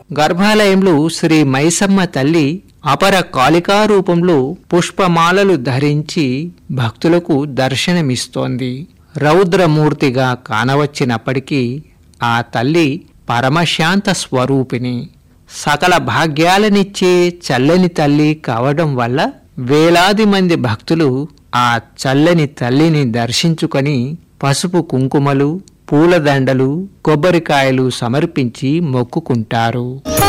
గర్భాలయంలో శ్రీ మైసమ్మ తల్లి అపర కాళికా రూపంలో పుష్పమాలలు ధరించి భక్తులకు దర్శనమిస్తోంది రౌద్రమూర్తిగా కానవచ్చినప్పటికీ ఆ తల్లి పరమశాంత స్వరూపిణి సకల భాగ్యాలనిచ్చే చల్లని తల్లి కావడం వల్ల వేలాది మంది భక్తులు ఆ చల్లని తల్లిని దర్శించుకొని పసుపు కుంకుమలు పూలదండలు కొబ్బరికాయలు సమర్పించి మొక్కుకుంటారు